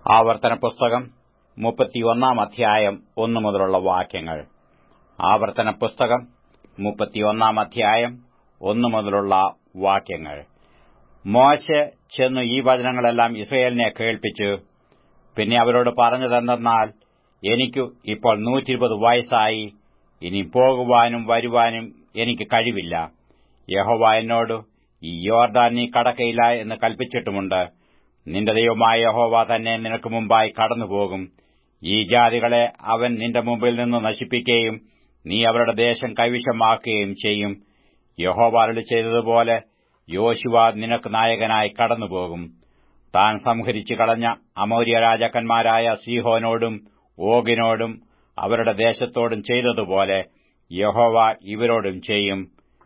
ആവർത്തന പുസ്തകം മുപ്പത്തിയൊന്നാം അധ്യായം ഒന്നു മുതലുള്ള വാക്യങ്ങൾ ആവർത്തന പുസ്തകം മുപ്പത്തിയൊന്നാം അധ്യായം ഒന്നു മുതലുള്ള വാക്യങ്ങൾ മോശെ ചെന്നു ഈ വചനങ്ങളെല്ലാം ഇസ്രയേലിനെ കേൾപ്പിച്ചു പിന്നെ അവരോട് പറഞ്ഞതെന്തെന്നാൽ എനിക്കു ഇപ്പോൾ നൂറ്റിരുപത് വയസ്സായി ഇനി പോകുവാനും വരുവാനും എനിക്ക് കഴിവില്ല യഹോവ എന്നോട് ഈ യോർദാൻ നീ കടക്കയില്ല എന്ന് കൽപ്പിച്ചിട്ടുമുണ്ട് നിന്റെ ദൈവമായ യഹോവ തന്നെ നിനക്ക് മുമ്പായി കടന്നുപോകും ഈ ജാതികളെ അവൻ നിന്റെ മുമ്പിൽ നിന്ന് നശിപ്പിക്കുകയും നീ അവരുടെ ദേശം കൈവശമാക്കുകയും ചെയ്യും യഹോവ അരുളി ചെയ്തതുപോലെ യോശുവ നിനക്ക് നായകനായി കടന്നുപോകും താൻ സംഹരിച്ചു കളഞ്ഞ അമോര്യ രാജാക്കന്മാരായ സീഹോനോടും ഓഗിനോടും അവരുടെ ദേശത്തോടും ചെയ്തതുപോലെ യഹോവ ഇവരോടും ചെയ്യും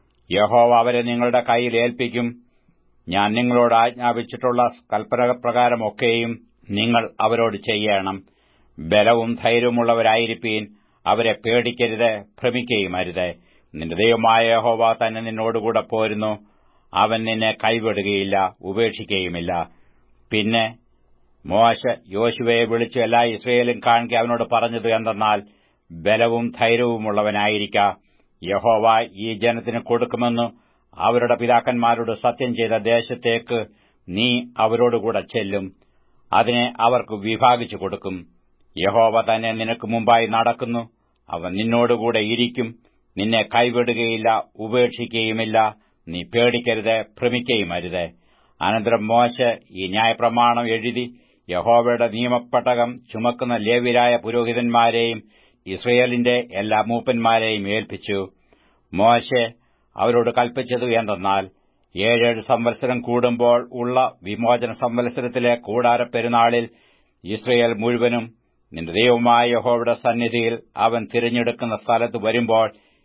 യഹോവ അവരെ നിങ്ങളുടെ കൈയിൽ ഏൽപ്പിക്കും ഞാൻ നിങ്ങളോട് ആജ്ഞാപിച്ചിട്ടുള്ള കൽപ്പനപ്രകാരമൊക്കെയും നിങ്ങൾ അവരോട് ചെയ്യണം ബലവും ധൈര്യവുമുള്ളവരായിരിപ്പീൻ അവരെ പേടിക്കരുത് ഭ്രമിക്കുകയും അരുത് നിന്റെ ദൈവമായ യഹോവ തന്നെ നിന്നോടുകൂടെ പോരുന്നു അവൻ നിന്നെ കൈവിടുകയില്ല ഉപേക്ഷിക്കുകയുമില്ല പിന്നെ മോശ യോശുവയെ വിളിച്ച് എല്ലാ ഇസ്രയേലും കാണിക്കെ അവനോട് പറഞ്ഞത് എന്തെന്നാൽ ബലവും ധൈര്യവുമുള്ളവനായിരിക്ക യഹോവ ഈ ജനത്തിന് കൊടുക്കുമെന്ന് അവരുടെ പിതാക്കന്മാരോട് സത്യം ചെയ്ത ദേശത്തേക്ക് നീ അവരോടുകൂടെ ചെല്ലും അതിനെ അവർക്ക് വിഭാഗിച്ചു കൊടുക്കും യഹോവ തന്നെ നിനക്ക് മുമ്പായി നടക്കുന്നു അവൻ നിന്നോടുകൂടെ ഇരിക്കും നിന്നെ കൈവിടുകയില്ല ഉപേക്ഷിക്കുകയുമില്ല നീ പേടിക്കരുത് ഭ്രമിക്കുകയുമരുത് അനന്തരം മോശ ഈ ന്യായപ്രമാണം എഴുതി യഹോവയുടെ നിയമപ്പെട്ടകം ചുമക്കുന്ന ലേവ്യരായ പുരോഹിതന്മാരെയും ഇസ്രയേലിന്റെ എല്ലാ മൂപ്പന്മാരെയും ഏൽപ്പിച്ചു മോശെ അവരോട് കൽപ്പിച്ചത് എന്തെന്നാൽ ഏഴേഴ് സംവത്സരം കൂടുമ്പോൾ ഉള്ള വിമോചന സംവത്സരത്തിലെ കൂടാര പെരുന്നാളിൽ ഇസ്രയേൽ മുഴുവനും നിന്റെ ദൈവമായ യഹോവയുടെ സന്നിധിയിൽ അവൻ തിരഞ്ഞെടുക്കുന്ന സ്ഥലത്ത് വരുമ്പോൾ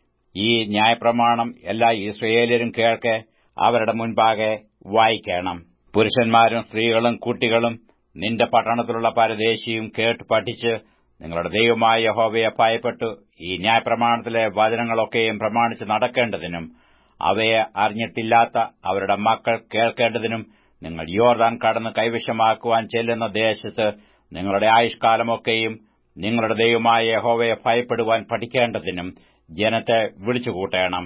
ഈ ന്യായപ്രമാണം എല്ലാ ഇസ്രയേലരും കേൾക്കെ അവരുടെ മുൻപാകെ വായിക്കണം പുരുഷന്മാരും സ്ത്രീകളും കുട്ടികളും നിന്റെ പട്ടണത്തിലുള്ള പരദേശിയും കേട്ട് പഠിച്ച് നിങ്ങളുടെ ദൈവമായ യഹോവയെ ഭയപ്പെട്ടു ഈ ന്യായപ്രമാണത്തിലെ വചനങ്ങളൊക്കെയും പ്രമാണിച്ച് നടക്കേണ്ടതിനും അവയെ അറിഞ്ഞിട്ടില്ലാത്ത അവരുടെ മക്കൾ കേൾക്കേണ്ടതിനും നിങ്ങൾ യോർദാൻ കടന്ന് കൈവശമാക്കുവാൻ ചെല്ലുന്ന ദേശത്ത് നിങ്ങളുടെ ആയുഷ്കാലമൊക്കെയും നിങ്ങളുടെ ദൈവമായ യഹോവയെ ഭയപ്പെടുവാൻ പഠിക്കേണ്ടതിനും ജനത്തെ വിളിച്ചുകൂട്ടണം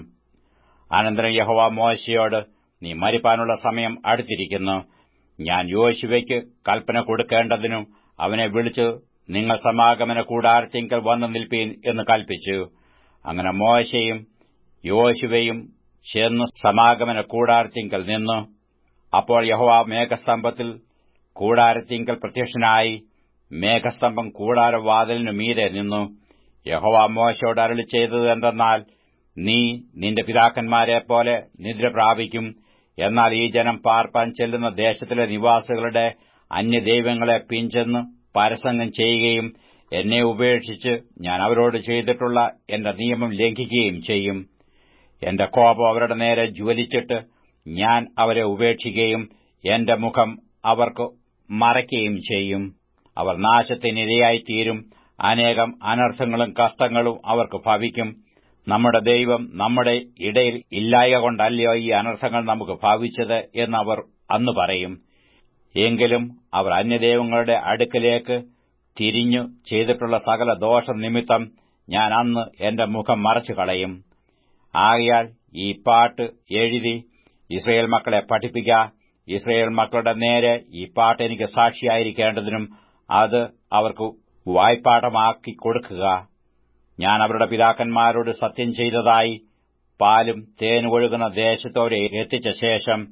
അനന്തരം യഹോവ മോശയോട് നീ മരിപ്പാനുള്ള സമയം അടുത്തിരിക്കുന്നു ഞാൻ യോശുവയ്ക്ക് കൽപ്പന കൊടുക്കേണ്ടതിനും അവനെ വിളിച്ചു നിങ്ങൾ സമാഗമന കൂടാരത്തിങ്കൽ വന്നു നിൽപ്പീൻ എന്ന് കൽപ്പിച്ചു അങ്ങനെ മോശയും യോശുവയും ചെന്നു സമാഗമന കൂടാരത്തിങ്കൽ നിന്നു അപ്പോൾ യഹോവ മേഘസ്തംഭത്തിൽ കൂടാരത്തിങ്കൽ പ്രത്യക്ഷനായി മേഘസ്തംഭം കൂടാരവാതിലിനു മീരെ നിന്നു യഹോവ മോശയോട് അരളി ചെയ്തത് എന്തെന്നാൽ നീ നിന്റെ പിതാക്കന്മാരെ പോലെ നിദ്ര പ്രാപിക്കും എന്നാൽ ഈ ജനം പാർപ്പാൻ ചെല്ലുന്ന ദേശത്തിലെ നിവാസികളുടെ അന്യദൈവങ്ങളെ പിഞ്ചെന്ന് പരസംഗം ചെയ്യുകയും എന്നെ ഉപേക്ഷിച്ച് ഞാൻ അവരോട് ചെയ്തിട്ടുള്ള എന്റെ നിയമം ലംഘിക്കുകയും ചെയ്യും എന്റെ കോപം അവരുടെ നേരെ ജ്വലിച്ചിട്ട് ഞാൻ അവരെ ഉപേക്ഷിക്കുകയും എന്റെ മുഖം അവർക്ക് മറയ്ക്കുകയും ചെയ്യും അവർ നാശത്തിനിരയായിത്തീരും അനേകം അനർത്ഥങ്ങളും കഷ്ടങ്ങളും അവർക്ക് ഭവിക്കും നമ്മുടെ ദൈവം നമ്മുടെ ഇടയിൽ ഇല്ലായ കൊണ്ടല്ലയോ ഈ അനർത്ഥങ്ങൾ നമുക്ക് ഭാവിച്ചത് എന്നവർ അന്ന് പറയും എങ്കിലും അവർ അന്യദൈവങ്ങളുടെ അടുക്കലേക്ക് തിരിഞ്ഞു ചെയ്തിട്ടുള്ള സകല ദോഷം നിമിത്തം ഞാൻ അന്ന് എന്റെ മുഖം മറച്ചു കളയും ആകയാൽ ഈ പാട്ട് എഴുതി ഇസ്രയേൽ മക്കളെ പഠിപ്പിക്ക ഇസ്രയേൽ മക്കളുടെ നേരെ ഈ പാട്ട് എനിക്ക് സാക്ഷിയായിരിക്കേണ്ടതിനും അത് അവർക്ക് വായ്പാഠമാക്കി കൊടുക്കുക ഞാൻ അവരുടെ പിതാക്കന്മാരോട് സത്യം ചെയ്തതായി പാലും തേനൊഴുകുന്ന ദേശത്തോടെ എത്തിച്ച ശേഷം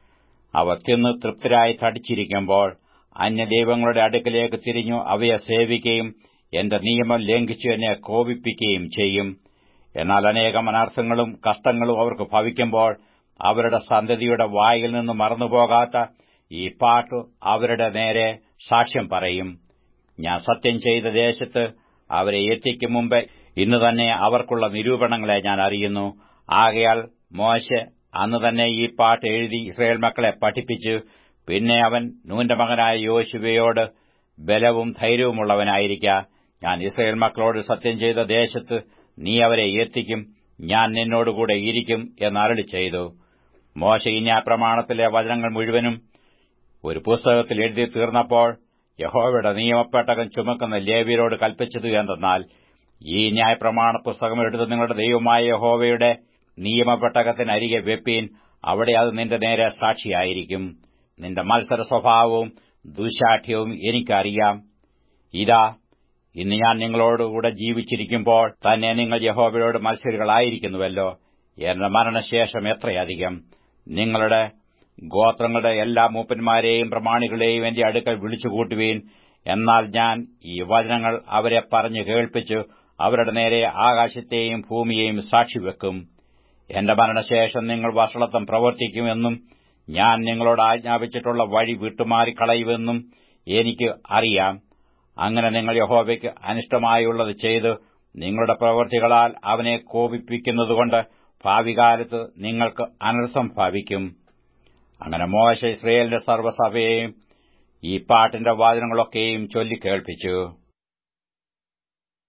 അവർ തിന്ന് തൃപ്തരായി തടിച്ചിരിക്കുമ്പോൾ അന്യദൈവങ്ങളുടെ അടുക്കലേക്ക് തിരിഞ്ഞു അവയെ സേവിക്കുകയും എന്റെ നിയമം ലംഘിച്ചു എന്നെ കോപിപ്പിക്കുകയും ചെയ്യും എന്നാൽ അനേകം അനർത്ഥങ്ങളും കഷ്ടങ്ങളും അവർക്ക് ഭവിക്കുമ്പോൾ അവരുടെ സന്തതിയുടെ വായിൽ നിന്ന് മറന്നുപോകാത്ത ഈ പാട്ട് അവരുടെ നേരെ സാക്ഷ്യം പറയും ഞാൻ സത്യം ചെയ്ത ദേശത്ത് അവരെ എത്തിക്കും മുമ്പ് ഇന്ന് തന്നെ അവർക്കുള്ള നിരൂപണങ്ങളെ ഞാൻ അറിയുന്നു ആകയാൽ മോശ അന്ന് തന്നെ ഈ പാട്ട് എഴുതി ഇസ്രയേൽ മക്കളെ പഠിപ്പിച്ചു പിന്നെ അവൻ നൂന്റെ മകനായ യോശുവയോട് ബലവും ധൈര്യവുമുള്ളവനായിരിക്ക ഞാൻ ഇസ്രയേൽ മക്കളോട് സത്യം ചെയ്ത ദേശത്ത് നീ അവരെ എത്തിക്കും ഞാൻ നിന്നോടുകൂടെ ഇരിക്കും എന്നരളി ചെയ്തു മോശ ഈ പ്രമാണത്തിലെ വചനങ്ങൾ മുഴുവനും ഒരു പുസ്തകത്തിൽ എഴുതി തീർന്നപ്പോൾ യഹോവയുടെ നിയമപ്പെട്ടകം ചുമക്കുന്ന ലേവ്യരോട് കൽപ്പിച്ചത് എന്തെന്നാൽ ഈ ന്യായപ്രമാണ പുസ്തകം എടുത്ത് നിങ്ങളുടെ ദൈവമായ യഹോവയുടെ നിയമപ്പെട്ടകത്തിനരികെ വെപ്പീൻ അവിടെ അത് നിന്റെ നേരെ സാക്ഷിയായിരിക്കും നിന്റെ മത്സര സ്വഭാവവും ദുശാഠ്യവും എനിക്കറിയാം ഇതാ ഇന്ന് ഞാൻ നിങ്ങളോടുകൂടെ ജീവിച്ചിരിക്കുമ്പോൾ തന്നെ നിങ്ങൾ യഹോവയോട് മത്സരികളായിരിക്കുന്നുവല്ലോ എന്റെ മരണശേഷം എത്രയധികം നിങ്ങളുടെ ഗോത്രങ്ങളുടെ എല്ലാ മൂപ്പന്മാരെയും പ്രമാണികളെയും എന്റെ അടുക്കൽ വിളിച്ചുകൂട്ടുവീൻ എന്നാൽ ഞാൻ ഈ വചനങ്ങൾ അവരെ പറഞ്ഞു കേൾപ്പിച്ചു അവരുടെ നേരെ ആകാശത്തെയും ഭൂമിയെയും സാക്ഷിവെക്കും എന്റെ മരണശേഷം നിങ്ങൾ വഷളത്വം പ്രവർത്തിക്കുമെന്നും ഞാൻ നിങ്ങളോട് ആജ്ഞാപിച്ചിട്ടുള്ള വഴി വിട്ടുമാറിക്കളയുമെന്നും എനിക്ക് അറിയാം അങ്ങനെ നിങ്ങൾ യഹോവയ്ക്ക് അനിഷ്ടമായുള്ളത് ചെയ്ത് നിങ്ങളുടെ പ്രവൃത്തികളാൽ അവനെ കോപിപ്പിക്കുന്നതുകൊണ്ട് ഭാവികാലത്ത് നിങ്ങൾക്ക് അനർത്ഥം ഭാവിക്കും അങ്ങനെ മോശ ഇസ്രയേലിന്റെ സർവ്വസഭയെയും ഈ പാട്ടിന്റെ വാചനങ്ങളൊക്കെയും ചൊല്ലിക്കേൾപ്പിച്ചു